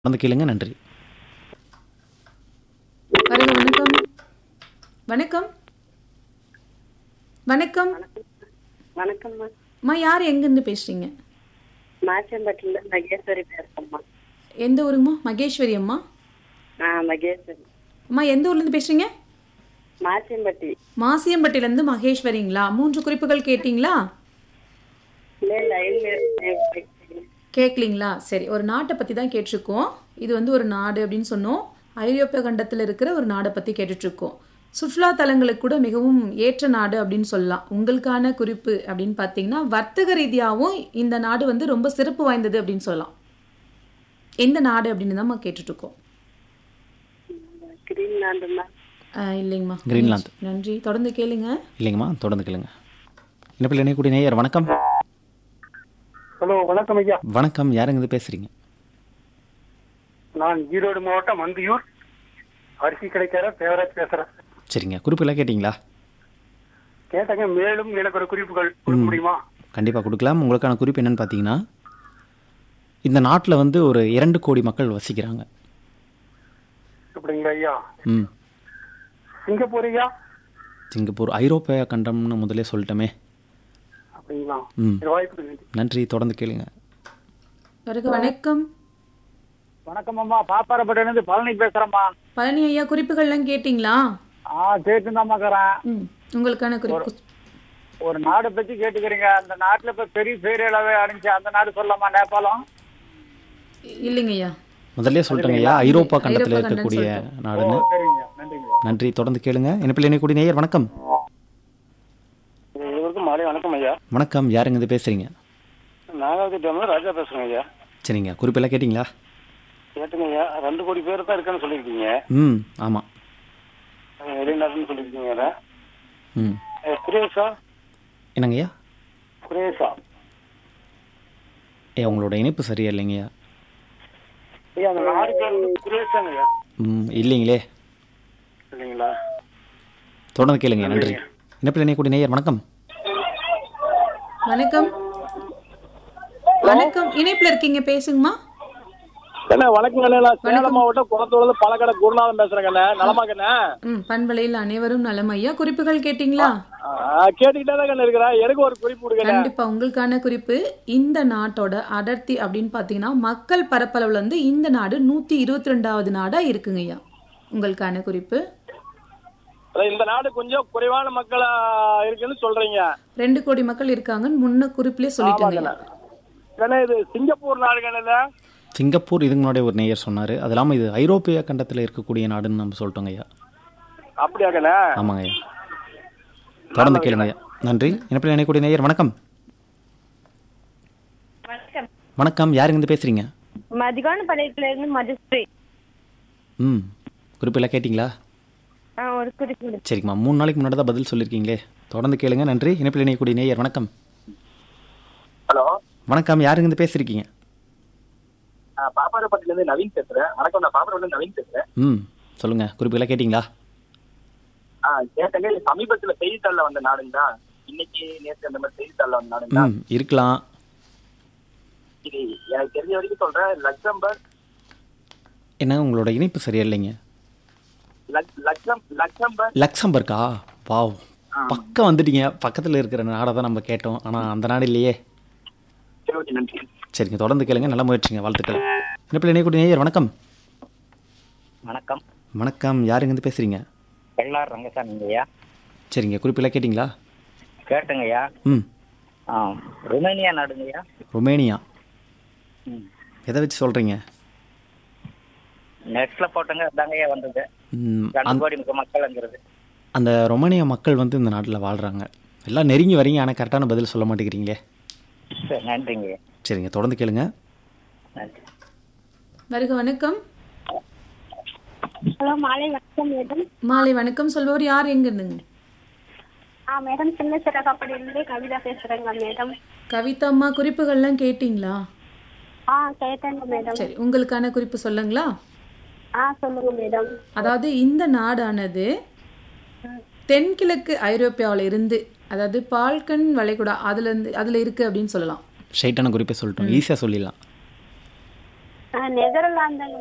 வந்து கேளுங்க நன்றி வருக வணக்கம் வணக்கம் வணக்கம் வணக்கம்மா அம்மா யார் எங்கேருந்து பேசுறீங்க மாச்சம்பட்டில மகேஸ்வரி பேசுறேம்மா எந்த ஊருங்கம்மா மகேஸ்வரி அம்மா ஆ மகேஸ்வரி அம்மா எந்த ஊர்லேருந்து பேசுறீங்க மாச்சம்பட்டி மாசியம்பட்டிலேருந்து மகேஸ்வரிங்களா மூன்று குறிப்புகள் கேட்டிங்களா இல்லை லைன்ல கேட்கலீங்களா சரி ஒரு நாட்டை பற்றி தான் கேட்டிருக்கோம் இது வந்து ஒரு நாடு அப்படின்னு சொன்னோம் ஐரோப்பிய கண்டத்தில் இருக்கிற ஒரு நாடை பற்றி கேட்டுட்ருக்கோம் சுற்றுலா தலங்களுக்கு கூட மிகவும் ஏற்ற நாடு அப்படின்னு சொல்லலாம் உங்களுக்கான குறிப்பு அப்படின்னு பார்த்தீங்கன்னா வர்த்தக ரீதியாகவும் இந்த நாடு வந்து ரொம்ப சிறப்பு வாய்ந்தது அப்படின்னு சொல்லலாம் எந்த நாடு அப்படின்னு தான் நம்ம கேட்டுட்ருக்கோம் கிரீன்லாண்டுமா இல்லைங்கம்மா கிரீன்லாந்து. நன்றி தொடர்ந்து கேளுங்க இல்லைங்கம்மா தொடர்ந்து கேளுங்க இணைப்பில் இணையக்கூடிய நேயர் வணக்கம் ஹலோ வணக்கம் ஐயா வணக்கம் யாருங்க இது பேசுறீங்க நான் ஈரோடு மாவட்டம் அந்தியூர் அரிசி கிடைக்கிற தேவராஜ் பேசுறேன் சரிங்க குறிப்பெல்லாம் கேட்டிங்களா கேட்டங்க மேலும் எனக்கு ஒரு குறிப்புகள் கொடுக்க முடியுமா கண்டிப்பாக கொடுக்கலாம் உங்களுக்கான குறிப்பு என்னன்னு பார்த்தீங்கன்னா இந்த நாட்டில் வந்து ஒரு இரண்டு கோடி மக்கள் வசிக்கிறாங்க அப்படிங்களா ஐயா ம் சிங்கப்பூர் ஐயா சிங்கப்பூர் ஐரோப்பிய கண்டம்னு முதலே சொல்லிட்டோமே அப்படிங்களா ம் இது வாய்ப்பு நன்றி நன்றி தொடர்ந்து கேளுங்க வருக வணக்கம் வணக்கம் அம்மா பாப்பாரப்பட்டிலேருந்து பழனி பேசுறேம்மா பழனி ஐயா குறிப்புகள்லாம் கேட்டிங்களா ஆ கேட்டுதாம்மாக்கிறேன் ம் உங்களுக்கான குறிப்பு ஒரு நாடை பத்தி கேட்டுக்கிறீங்க அந்த நாட்டுல இப்ப பெரிய பேரளவே அடைஞ்சு அந்த நாடு சொல்லலாமா நேபாளம் இல்லைங்க ஐயா முதல்ல சொல்லிட்டேங்க ஐயா ஐரோப்பா கண்டத்தில் ஐரோப்பா கண்டம் இருக்கக்கூடிய சொல்லிட்டோம். நாடுன்னு சரிங்க நன்றிங்க நன்றி தொடர்ந்து கேளுங்க இணைப்பில் இணையக்கூடிய நேயர் வணக்கம் இருவருக்கும் மாலை வணக்கம் ஐயா வணக்கம் யாருங்க இது பேசுறீங்க நாகாவதி டேம்ல ராஜா பேசுறேன் ஐயா சரிங்க குறிப்பெல்லாம் கேட்டிங்களா கேட்டுங்க ஐயா ரெண்டு கோடி பேர் தான் இருக்கான்னு சொல்லியிருக்கீங்க ம் ஆமாம் அஹ் வெளிநாட்டுன்னு சொல்லியிருக்கீங்க ம் குரேஷா என்னங்கய்யா குரேஷா ஏ உங்களோட இணைப்பு சரியா இல்லைங்கய்யா ஐயா அந்த நாடு பேர் வந்து குரேஷாங்க ஐயா ம் இல்லைங்களே இல்லைங்களா தொடர்ந்து கேளுங்க நன்றி இணைப்பில் இணையக்கூடிய நேயர் வணக்கம் வணக்கம் வணக்கம் இணைப்புல இருக்கீங்க பேசுங்கம்மா அண்ணா வணக்கங்கண்ணே நான் சேலம் மாவட்டம் குளத்தூர்ல பழக்கடை குருநாதன் பேசுறேங்கண்ணே நலமாக்கண்ணே ம் பண்பலையில் அனைவரும் நலம் ஐயா குறிப்புகள் கேட்டிங்களா கேட்டுக்கிட்டே தான் இருக்கிறேன் எனக்கு ஒரு குறிப்பு கொடுக்கண்ணே கண்டிப்பா உங்களுக்கான குறிப்பு இந்த நாட்டோட அடர்த்தி அப்படின்னு பாத்தீங்கன்னா மக்கள் பரப்பளவுல வந்து இந்த நாடு நூத்தி இருபத்தி ரெண்டாவது நாடா இருக்குங்க ஐயா உங்களுக்கான குறிப்பு அதான் இந்த நாடு கொஞ்சம் குறைவான மக்களா இருக்குன்னு சொல்றீங்க ரெண்டு கோடி மக்கள் இருக்காங்கன்னு முன்ன குறிப்பிலே சொல்லிட்டேங்க ஐயா. ஏன்னா இது சிங்கப்பூர் நாடுகள்ல சிங்கப்பூர் இதுக்கு முன்னாடி ஒரு நேயர் சொன்னார் அது இல்லாமல் இது ஐரோப்பிய கண்டத்தில் இருக்கக்கூடிய நாடுன்னு நம்ம சொல்லிட்டோங்க ஐயா அப்படியாக்கண்ணே ஆமாங்க ஐயா தொடர்ந்து கேளுங்க ஐயா நன்றி இணைப்பில் இணையக்கூடிய நேயர் வணக்கம் வணக்கம் வணக்கம் யாருங்க இருந்து பேசுறீங்க மதிகான பாளையத்துல இருந்து மதுஸ்ரீ ம் குறிப்பெல்லாம் கேட்டிங்களா ஆ ஒரு குறிப்பு சரிங்கம்மா மூணு நாளைக்கு முன்னாடி தான் பதில் சொல்லியிருக்கீங்களே தொடர்ந்து கேளுங்க நன்றி இணைப்பில் இணையக்கூடிய நேயர் வணக்கம் ஹலோ வணக்கம் யாருங்க இருந்து பேசியிருக்கீங்க பாப்பாரப்பட்டில இருந்து நவீன் பேசுறேன் வணக்கம் நான் பாப்பாரப்பட்டில நவீன் பேசுறேன் ம் சொல்லுங்கள் குறிப்பெல்லாம் கேட்டிங்களா ஆ கேட்டங்க இது சமீபத்துல செய்தித்தாள்ல வந்த நாடுங்களா இன்னைக்கு நேற்று அந்த மாதிரி செய்தித்தாள்ல வந்த நாடுங்களா ம் இருக்கலாம் இது எனக்கு தெரிஞ்ச வரைக்கும் சொல்றேன் லக்சம்பர்க் என்ன உங்களோட இணைப்பு சரியா இல்லைங்க லக்- லக்சம் லக்சம்பர்க் லக்சம்பர்க்கா வாவ் பக்கம் வந்துட்டீங்க பக்கத்தில் இருக்கிற நாடை தான் நம்ம கேட்டோம் ஆனால் அந்த நாடு இல்லையே சரி ஓகே நன்றி சரிங்க தொடர்ந்து கேளுங்க நல்ல முயற்சிங்க வாழ்த்துக்கள் இணைப்பில் இணையக்கூடிய நேயர் வணக்கம் வணக்கம் வணக்கம் யாருங்க இருந்து பேசுறீங்க வெள்ளார் ரங்கசாமிங்கய்யா சரிங்க குறிப்பெல்லாம் கேட்டிங்களா கேட்டுங்கய்யா ம் ஆ ருமேனியா நாடுங்கய்யா ரொமேனியா ம் எதை வச்சு சொல்கிறீங்க நெட்ல போட்டங்க அதாங்கய்யா வந்தது ரெண்டு கோடி முக்க மக்கள்ங்கிறது அந்த ரொமேனியா மக்கள் வந்து இந்த நாட்டில் வாழ்கிறாங்க எல்லாம் நெருங்கி வரீங்க ஆனால் கரெக்டான பதில் சொல்ல மாட்டேங்கிறீங்களே சரி நன்றிங்கய்யா சரிங்க தொடர்ந்து கேளுங்க நன்றி வருக வணக்கம் ஹலோ மாலை வணக்கம் மேடம் மாலை வணக்கம் சொல்பவர் யார் எங்க இருந்துங்க ஆ மேடம் சின்ன சிறகாப்படியிலிருந்து கவிதா பேசுறேங்க மேடம் கவிதா அம்மா குறிப்புகள்லாம் கேட்டிங்களா ஆ கேட்டேங்க மேடம் சரி உங்களுக்கான குறிப்பு சொல்லுங்களா ஆ சொல்லுங்க மேடம் அதாவது இந்த நாடானது தென்கிழக்கு ஐரோப்பியாவில் இருந்து அதாவது பால்கன் வளைகுடா அதுல இருந்து அதுல இருக்கு அப்படின்னு சொல்லலாம் ஸ்ட்ரைட்டான குறிப்பே சொல்லிட்டோம் ஈஸியாக சொல்லிடலாம் நெதர்லாந்து